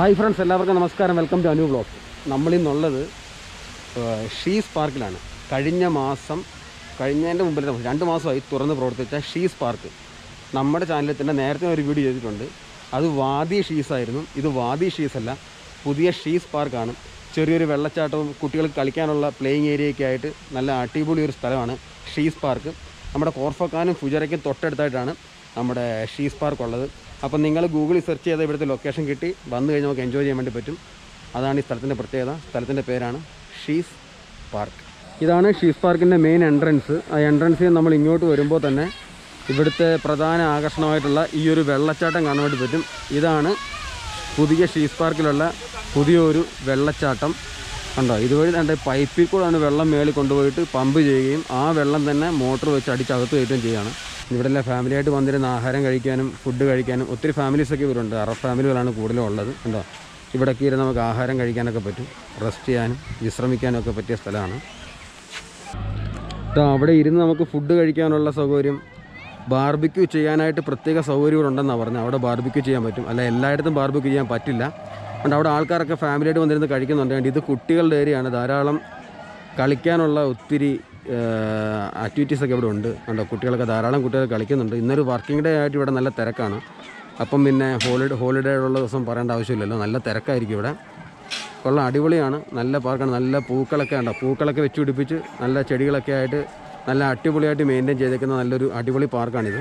hi friends എല്ലാവർക്കും നമസ്കാരം welcome to Anu blog നമ്മളിന്നുള്ളത് ഏഹ്, ഷീസ് പാർക്കിലാണ് കഴിഞ്ഞ മാസം കഴിഞ്ഞതിൻ്റെ മുമ്പിലത്തെ മാസം രണ്ട് മാസമായി തുറന്ന് പ്രവർത്തിച്ച ഷീസ് പാർക്ക് നമ്മുടെ ചാനലിൽ തന്നെ നേരത്തെ ഒരു വീഡിയോ ചെയ്തിട്ടുണ്ട് അത് വാദി ഷീസ് ആയിരുന്നു ഇത് വാദി ഷീസ് അല്ല പുതിയ ഷീസ് പാർക്കാണ് ചെറിയൊരു വെള്ളച്ചാട്ടവും കുട്ടികൾക്ക് കളിക്കാനുള്ള പ്ലേയിങ് ഏരിയയൊക്കെ ആയിട്ട് നല്ല അടിപൊളി ഒരു സ്ഥലമാണ് ഷീസ് പാർക്ക് നമ്മുടെ കോർഫക്കാനും ഫുജറയ്ക്കും തൊട്ടടുത്തായിട്ടാണ് നമ്മുടെ ഷീസ് പാർക്ക് ഉള്ളത് അപ്പോൾ നിങ്ങൾ ഗൂഗിളിൽ സെർച്ച് ചെയ്ത ഇവിടുത്തെ ലൊക്കേഷൻ കിട്ടി വന്നു കഴിഞ്ഞാൽ നമുക്ക് എൻജോയ് ചെയ്യാൻ വേണ്ടി പറ്റും അതാണ് ഈ സ്ഥലത്തിൻ്റെ പ്രത്യേകത സ്ഥലത്തിൻ്റെ പേരാണ് ഷീസ് പാർക്ക് ഇതാണ് ഷീസ് പാർക്കിൻ്റെ മെയിൻ എൻട്രൻസ് ആ എൻട്രൻസിൽ നമ്മൾ ഇങ്ങോട്ട് വരുമ്പോൾ തന്നെ ഇവിടുത്തെ പ്രധാന ആകർഷണമായിട്ടുള്ള ഈ ഒരു വെള്ളച്ചാട്ടം കാണാൻ വേണ്ടി പറ്റും ഇതാണ് പുതിയ ഷീസ് പാർക്കിലുള്ള പുതിയൊരു വെള്ളച്ചാട്ടം കണ്ടോ ഇതുവഴി രണ്ട് പൈപ്പിൽ കൂടെയാണ് വെള്ളം മേളിൽ കൊണ്ടുപോയിട്ട് പമ്പ് ചെയ്യുകയും ആ വെള്ളം തന്നെ മോട്ടർ വെച്ച് അടിച്ചകത്ത് കയറ്റുകയും ചെയ്യുകയാണ് ഇവിടെ എല്ലാം ഫാമിലിയായിട്ട് വന്നിരുന്ന ആഹാരം കഴിക്കാനും ഫുഡ് കഴിക്കാനും ഒത്തിരി ഫാമിലീസൊക്കെ ഇവരുണ്ട് അറബ് ഫാമിലികളാണ് കൂടുതലും ഉള്ളത് കണ്ടോ ഇവിടെയൊക്കെ ഇരുന്ന് നമുക്ക് ആഹാരം കഴിക്കാനൊക്കെ പറ്റും റെസ്റ്റ് ചെയ്യാനും വിശ്രമിക്കാനും ഒക്കെ പറ്റിയ സ്ഥലമാണ് ഇതാ അവിടെ ഇരുന്ന് നമുക്ക് ഫുഡ് കഴിക്കാനുള്ള സൗകര്യം ബാർബിക്യൂ ചെയ്യാനായിട്ട് പ്രത്യേക സൗകര്യങ്ങളുണ്ടെന്നാണ് പറഞ്ഞത് അവിടെ ബാർബിക്യൂ ചെയ്യാൻ പറ്റും അല്ല എല്ലായിടത്തും ബാർബിക്യൂ ചെയ്യാൻ പറ്റില്ല അതുകൊണ്ട് അവിടെ ആൾക്കാരൊക്കെ ഫാമിലിയായിട്ട് വന്നിരുന്ന് കഴിക്കുന്നുണ്ട് അതുകൊണ്ട് ഇത് കുട്ടികളുടെ ഏരിയയാണ് ധാരാളം കളിക്കാനുള്ള ഒത്തിരി ആക്ടിവിറ്റീസ് ഒക്കെ ഇവിടെ ഉണ്ട് കണ്ടോ കുട്ടികളൊക്കെ ധാരാളം കുട്ടികൾ കളിക്കുന്നുണ്ട് ഇന്നൊരു വർക്കിംഗ് ഡേ ആയിട്ട് ഇവിടെ നല്ല തിരക്കാണ് അപ്പം പിന്നെ ഹോളിഡേ ഹോളിഡേ ഉള്ള ദിവസം പറയേണ്ട ആവശ്യമില്ലല്ലോ നല്ല തിരക്കായിരിക്കും ഇവിടെ കൊള്ളാം അടിപൊളിയാണ് നല്ല പാർക്കാണ് നല്ല പൂക്കളൊക്കെ ഉണ്ടോ പൂക്കളൊക്കെ വെച്ച് പിടിപ്പിച്ച് നല്ല ചെടികളൊക്കെ ആയിട്ട് നല്ല അടിപൊളിയായിട്ട് മെയിൻറ്റെയിൻ ചെയ്തേക്കുന്ന നല്ലൊരു അടിപൊളി പാർക്കാണിത്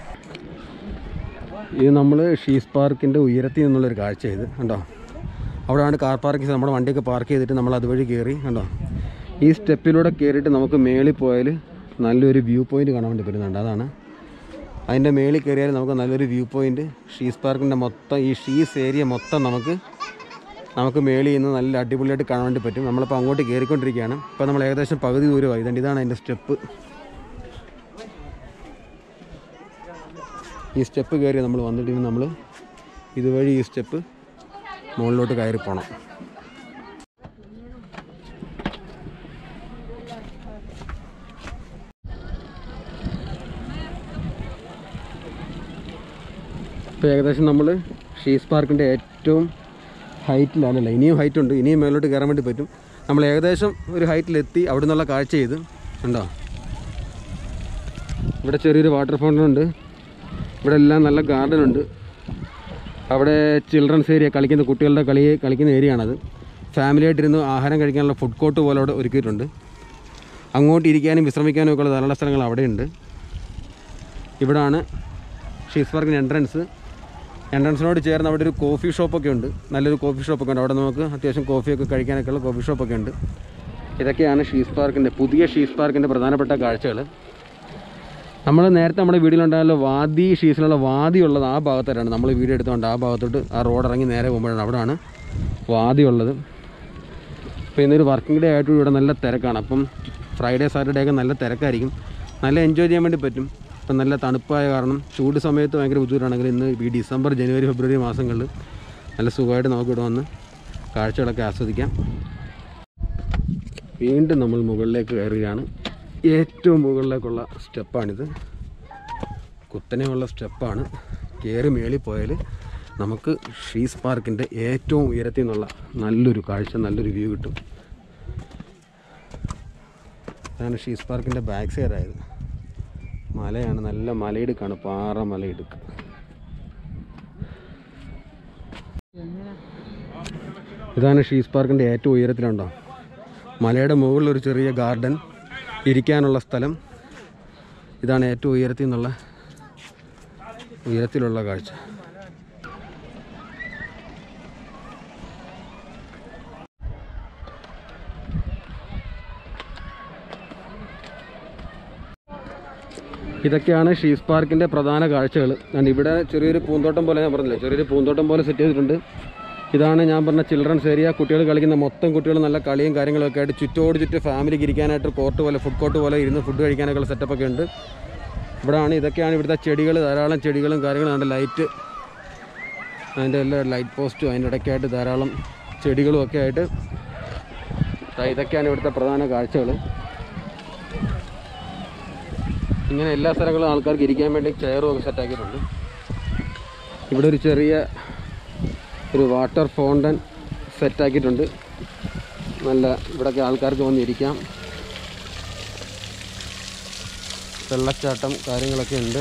ഇത് നമ്മൾ ഷീസ് പാർക്കിൻ്റെ ഉയരത്തിൽ നിന്നുള്ളൊരു കാഴ്ച ഇത് കണ്ടോ അവിടെയാണ് കാർ പാർക്കിംഗ് നമ്മുടെ വണ്ടിയൊക്കെ പാർക്ക് ചെയ്തിട്ട് നമ്മൾ അതുവഴി കയറി കണ്ടോ ഈ സ്റ്റെപ്പിലൂടെ കയറിയിട്ട് നമുക്ക് മേളിൽ പോയാൽ നല്ലൊരു വ്യൂ പോയിന്റ് കാണാൻ വേണ്ടി പറ്റുന്നുണ്ട് അതാണ് അതിൻ്റെ മേളിൽ കയറിയാൽ നമുക്ക് നല്ലൊരു വ്യൂ പോയിന്റ് ഷീസ് പാർക്കിൻ്റെ മൊത്തം ഈ ഷീസ് ഏരിയ മൊത്തം നമുക്ക് നമുക്ക് മേളിൽ നിന്ന് നല്ല അടിപൊളിയായിട്ട് കാണാൻ വേണ്ടി പറ്റും നമ്മളിപ്പോൾ അങ്ങോട്ട് കയറിക്കൊണ്ടിരിക്കുകയാണ് ഇപ്പോൾ നമ്മൾ ഏകദേശം പകുതി ദൂരമായി ഇതുണ്ട് ഇതാണ് അതിൻ്റെ സ്റ്റെപ്പ് ഈ സ്റ്റെപ്പ് കയറി നമ്മൾ വന്നിട്ട് ഇനി നമ്മൾ ഇതുവഴി ഈ സ്റ്റെപ്പ് മുകളിലോട്ട് കയറി പോകണം ഇപ്പോൾ ഏകദേശം നമ്മൾ ഷീസ് പാർക്കിൻ്റെ ഏറ്റവും ഹൈറ്റിലാണല്ലോ ഇനിയും ഹൈറ്റ് ഉണ്ട് ഇനിയും മേലോട്ട് കയറാൻ വേണ്ടി പറ്റും നമ്മൾ ഏകദേശം ഒരു ഹൈറ്റിലെത്തി അവിടെ നിന്നുള്ള കാഴ്ച ചെയ്ത് ഉണ്ടോ ഇവിടെ ചെറിയൊരു വാട്ടർ ഫൗണ്ടൻ ഉണ്ട് ഇവിടെ എല്ലാം നല്ല ഗാർഡൻ ഉണ്ട് അവിടെ ചിൽഡ്രൻസ് ഏരിയ കളിക്കുന്ന കുട്ടികളുടെ കളി കളിക്കുന്ന ഏരിയ ആണത് ഫാമിലിയായിട്ടിരുന്ന് ആഹാരം കഴിക്കാനുള്ള ഫുഡ് കോർട്ട് പോലെ അവിടെ ഒരുക്കിയിട്ടുണ്ട് അങ്ങോട്ട് ഇരിക്കാനും വിശ്രമിക്കാനും ഒക്കെ ഉള്ള ധാരാളം സ്ഥലങ്ങൾ അവിടെയുണ്ട് ഇവിടാണ് ഷീസ് പാർക്കിൻ്റെ എൻട്രൻസ് എൻട്രൻസിനോട് ചേർന്ന് അവിടെ ഒരു കോഫി ഷോപ്പൊക്കെ ഉണ്ട് നല്ലൊരു കോഫി ഷോപ്പൊക്കെ ഉണ്ട് അവിടെ നമുക്ക് അത്യാവശ്യം കോഫിയൊക്കെ കഴിക്കാനൊക്കെ ഉള്ള കോഫി ഷോപ്പൊക്കെ ഉണ്ട് ഇതൊക്കെയാണ് ഷീസ് പാർക്കിൻ്റെ പുതിയ ഷീസ് പാർക്കിൻ്റെ പ്രധാനപ്പെട്ട കാഴ്ചകൾ നമ്മൾ നേരത്തെ നമ്മുടെ വീട്ടിലുണ്ടായാലും വാദി ഷീസിലുള്ള വാദി ഉള്ളത് ആ ഭാഗത്തായിട്ടാണ് നമ്മൾ വീഡിയോ എടുത്തുകൊണ്ട് ആ ഭാഗത്തോട്ട് ആ റോഡ് ഇറങ്ങി നേരെ പോകുമ്പോഴാണ് അവിടെയാണ് വാദി ഉള്ളത് അപ്പോൾ ഇന്നൊരു വർക്കിംഗ് ഡേ ആയിട്ട് ഇവിടെ നല്ല തിരക്കാണ് അപ്പം ഫ്രൈഡേ സാറ്റർഡേ ഒക്കെ നല്ല തിരക്കായിരിക്കും നല്ല എൻജോയ് ചെയ്യാൻ വേണ്ടി പറ്റും ഇപ്പം നല്ല തണുപ്പായ കാരണം ചൂട് സമയത്ത് ഭയങ്കര ബുദ്ധിമുട്ടാണെങ്കിൽ ഇന്ന് ഈ ഡിസംബർ ജനുവരി ഫെബ്രുവരി മാസങ്ങളിൽ നല്ല സുഖമായിട്ട് നമുക്ക് ഇവിടെ വന്ന് കാഴ്ചകളൊക്കെ ആസ്വദിക്കാം വീണ്ടും നമ്മൾ മുകളിലേക്ക് കയറുകയാണ് ഏറ്റവും മുകളിലേക്കുള്ള സ്റ്റെപ്പാണിത് കുത്തനെയുള്ള സ്റ്റെപ്പാണ് കയറി മേളിൽ പോയാൽ നമുക്ക് ഷീസ് പാർക്കിൻ്റെ ഏറ്റവും ഉയരത്തിൽ നിന്നുള്ള നല്ലൊരു കാഴ്ച നല്ലൊരു വ്യൂ കിട്ടും അതാണ് ഷീസ് പാർക്കിൻ്റെ ബാക്ക് സൈഡായത് മലയാണ് നല്ല മലയിടുക്കാണ് പാറ മലയിടുക്ക് ഇതാണ് ഷീസ് പാർക്കിൻ്റെ ഏറ്റവും ഉയരത്തിലുണ്ടോ മലയുടെ മുകളിൽ ഒരു ചെറിയ ഗാർഡൻ ഇരിക്കാനുള്ള സ്ഥലം ഇതാണ് ഏറ്റവും ഉയരത്തിൽ നിന്നുള്ള ഉയരത്തിലുള്ള കാഴ്ച ഇതൊക്കെയാണ് ഷീസ് പാർക്കിൻ്റെ പ്രധാന കാഴ്ചകൾ ഞാൻ ഇവിടെ ചെറിയൊരു പൂന്തോട്ടം പോലെ ഞാൻ പറഞ്ഞില്ലേ ചെറിയൊരു പൂന്തോട്ടം പോലെ സെറ്റ് ചെയ്തിട്ടുണ്ട് ഇതാണ് ഞാൻ പറഞ്ഞ ചിൽഡ്രൻസ് ഏരിയ കുട്ടികൾ കളിക്കുന്ന മൊത്തം കുട്ടികൾ നല്ല കളിയും കാര്യങ്ങളൊക്കെ ആയിട്ട് ചുറ്റോട് ചുറ്റ് ഫാമിലിക്ക് ഇരിക്കാനായിട്ട് കോർട്ട് പോലെ ഫുഡ് കോർട്ട് പോലെ ഇരുന്ന് ഫുഡ് കഴിക്കാനൊക്കെ ഉള്ള സെറ്റപ്പൊക്കെ ഉണ്ട് ഇവിടെയാണ് ഇതൊക്കെയാണ് ഇവിടുത്തെ ചെടികൾ ധാരാളം ചെടികളും കാര്യങ്ങളും അതിൻ്റെ ലൈറ്റ് അതിൻ്റെ എല്ലാ ലൈറ്റ് പോസ്റ്റും അതിൻ്റെ ഇടയ്ക്കായിട്ട് ധാരാളം ചെടികളും ഒക്കെ ആയിട്ട് ദാ ഇതൊക്കെയാണ് ഇവിടുത്തെ പ്രധാന കാഴ്ചകൾ ഇങ്ങനെ എല്ലാ സ്ഥലങ്ങളും ആൾക്കാർക്ക് ഇരിക്കാൻ വേണ്ടി ചെയറും ഒക്കെ സെറ്റാക്കിയിട്ടുണ്ട് ഇവിടെ ഒരു ചെറിയ ഒരു വാട്ടർ ഫൗണ്ടൻ സെറ്റാക്കിയിട്ടുണ്ട് നല്ല ഇവിടെയൊക്കെ ആൾക്കാർക്ക് വന്നിരിക്കാം വെള്ളച്ചാട്ടം കാര്യങ്ങളൊക്കെ ഉണ്ട്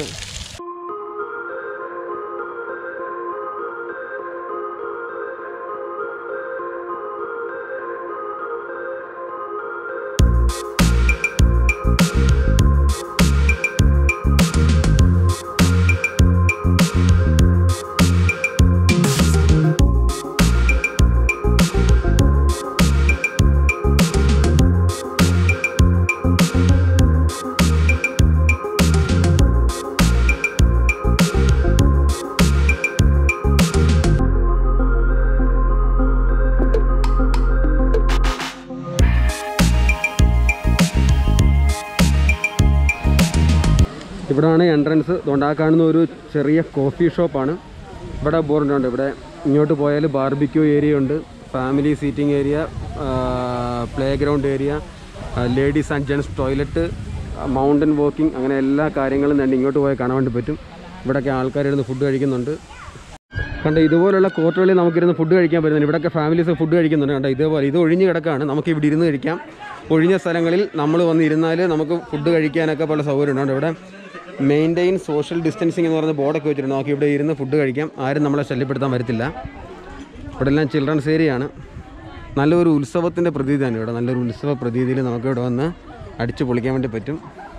ഇവിടാണ് എൻട്രൻസ് അതുകൊണ്ട് ആ കാണുന്ന ഒരു ചെറിയ കോഫി ഷോപ്പാണ് ഇവിടെ ബോർഡുണ്ട് ഇവിടെ ഇങ്ങോട്ട് പോയാൽ ബാർബിക്യൂ ഏരിയ ഉണ്ട് family seating area playground area ladies and gents toilet mountain walking അങ്ങനെ എല്ലാ കാര്യങ്ങളും തന്നെ ഇങ്ങോട്ട് പോയാൽ കാണാൻ വേണ്ടി പറ്റും ഇവിടെയൊക്കെ ആൾക്കാരിരുന്ന് ഫുഡ് കഴിക്കുന്നുണ്ട് കണ്ട ഇതുപോലുള്ള കോർട്ടുകളിൽ നമുക്കിരുന്ന് ഫുഡ് കഴിക്കാൻ പറ്റുന്നുണ്ട് ഇവിടെയൊക്കെ ഫാമിലീസ് ഫുഡ് കഴിക്കുന്നുണ്ട് കണ്ട ഇതേപോലെ ഇത് ഒഴിഞ്ഞ് കിടക്കാണ് നമുക്ക് ഇവിടെ ഇരുന്ന് കഴിക്കാം ഒഴിഞ്ഞ സ്ഥലങ്ങളിൽ നമ്മൾ വന്ന് ഇരുന്നാൽ നമുക്ക് ഫുഡ് കഴിക്കാനൊക്കെ പല സൗകര്യമുണ്ട് ഇവിടെ മെയിൻറ്റെയിൻ സോഷ്യൽ ഡിസ്റ്റൻസിങ് എന്ന് പറഞ്ഞ ബോർഡൊക്കെ വെച്ചിട്ടുണ്ട് നമുക്ക് ഇവിടെ ഇരുന്ന് ഫുഡ് കഴിക്കാം ആരും നമ്മളെ ശല്യപ്പെടുത്താൻ വരത്തില്ല ഇവിടെ എല്ലാം ചിൽഡ്രൻസ് ഏരിയ ആണ് നല്ലൊരു ഉത്സവത്തിൻ്റെ പ്രതീതിയാണ് ഇവിടെ നല്ലൊരു ഉത്സവ പ്രതീതിയിൽ നമുക്ക് ഇവിടെ വന്ന് അടിച്ചു പൊളിക്കാൻ വേണ്ടി പറ്റും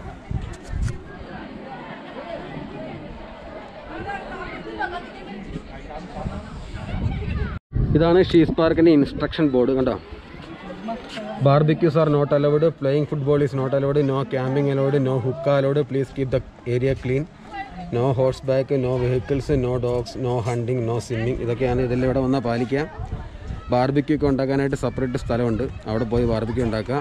ഇതാണ് ഷീസ് പാർക്കിൻ്റെ ഇൻസ്ട്രക്ഷൻ ബോർഡ് കണ്ടോ barbecues are not allowed playing football is not allowed no camping allowed no hookah allowed please keep the area clean no horseback no vehicles no dogs no hunting no swimming ഇതൊക്കെയാണ് ഇതെല്ലാം ഇവിടെ വന്നാൽ പാലിക്കുക barbecue ഒക്കെ ഉണ്ടാക്കാനായിട്ട് separate സ്ഥലമുണ്ട് അവിടെ പോയി ബാർബിക്യൂ ഉണ്ടാക്കുക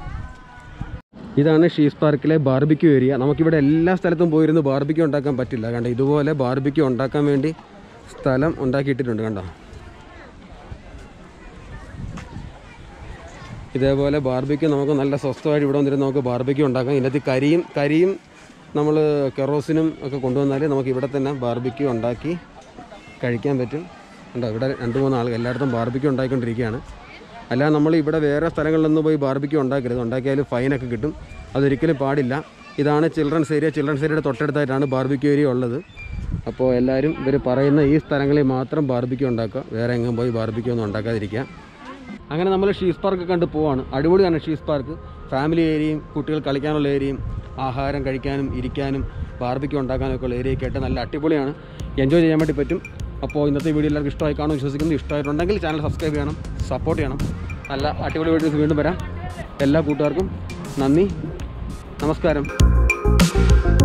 ഇതാണ് ഷീസ് പാർക്കിലെ ബാർബിക്യൂ ഏരിയ നമുക്കിവിടെ എല്ലാ സ്ഥലത്തും പോയിരുന്ന് ബാർബിക്യൂ ഉണ്ടാക്കാൻ പറ്റില്ല കണ്ടോ ഇതുപോലെ ബാർബിക്യൂ ഉണ്ടാക്കാൻ വേണ്ടി സ്ഥലം ഉണ്ടാക്കിയിട്ടിട്ടുണ്ട് കണ്ടോ ഇതേപോലെ ബാർബിക്യൂ നമുക്ക് നല്ല സ്വസ്ഥമായിട്ട് ഇവിടെ വന്നിട്ട് നമുക്ക് ബാർബിക്യൂ ഉണ്ടാക്കാം ഇതിനകത്ത് കരിയും കരിയും നമ്മൾ കെറോസിനും ഒക്കെ കൊണ്ടുവന്നാൽ നമുക്ക് ഇവിടെ തന്നെ ബാർബിക്യൂ ഉണ്ടാക്കി കഴിക്കാൻ പറ്റും ഉണ്ടോ ഇവിടെ രണ്ട് മൂന്ന് ആൾ എല്ലായിടത്തും ബാർബിക്യൂ ഉണ്ടാക്കിക്കൊണ്ടിരിക്കുകയാണ് അല്ലാതെ നമ്മൾ ഇവിടെ വേറെ സ്ഥലങ്ങളിലൊന്നും പോയി ബാർബിക്യൂ ഉണ്ടാക്കരുത് ഉണ്ടാക്കിയാൽ ഫൈനൊക്കെ കിട്ടും അതൊരിക്കലും പാടില്ല ഇതാണ് ചിൽഡ്രൻസ് ഏരിയ ചിൽഡ്രൻസ് ഏരിയയുടെ തൊട്ടടുത്തായിട്ടാണ് ബാർബിക്യൂ ഏരിയ ഉള്ളത് അപ്പോൾ എല്ലാവരും ഇവർ പറയുന്ന ഈ സ്ഥലങ്ങളിൽ മാത്രം ബാർബിക്യൂ ഉണ്ടാക്കുക വേറെ എങ്ങും പോയി ബാർബിക്യൂ ഒന്നും ഉണ്ടാക്കാതിരിക്കുക അങ്ങനെ നമ്മൾ ഷീസ് പാർക്ക് കണ്ട് പോവാണ് അടിപൊളിയാണ് ഷീസ് പാർക്ക് ഫാമിലി ഏരിയയും കുട്ടികൾ കളിക്കാനുള്ള ഏരിയയും ആഹാരം കഴിക്കാനും ഇരിക്കാനും ബാർബിക്യൂ ഉണ്ടാക്കാനും ഒക്കെ ഉള്ള ഏരിയയൊക്കെ ആയിട്ട് നല്ല അടിപൊളിയാണ് എൻജോയ് ചെയ്യാൻ വേണ്ടി പറ്റും അപ്പോൾ ഇന്നത്തെ വീഡിയോ എല്ലാവർക്കും ഇഷ്ടമായി കാണും വിശ്വസിക്കുന്നു ഇഷ്ടമായിട്ടുണ്ടെങ്കിൽ ചാനൽ സബ്സ്ക്രൈബ് ചെയ്യണം സപ്പോർട്ട് ചെയ്യണം നല്ല അടിപൊളി വീഡിയോസ് വീണ്ടും വരാം എല്ലാ കൂട്ടുകാർക്കും നന്ദി നമസ്കാരം